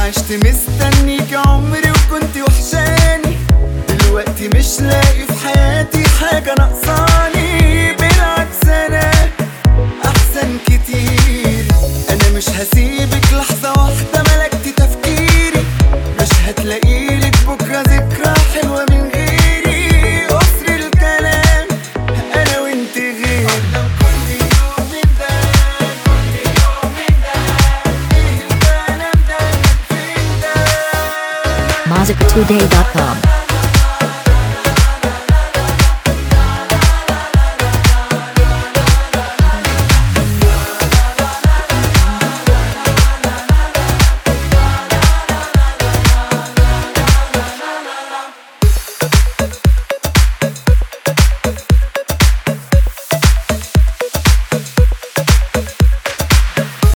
عشت مستنيك عمري وكنت وحشاني دلوقتي مش لاقي في حياتي حاجة ناقصاني بالعكس انا احسن كتير انا مش هسيبك لحظة واحدة ملكتي تفكيري مش هتلاقيلك بكرة ذكرى حلوة من غيري قصر الكلام انا وانت غير لو كل يوم من ده كل يوم من ده ايه الكلام ده فين ده MazikaToday.com.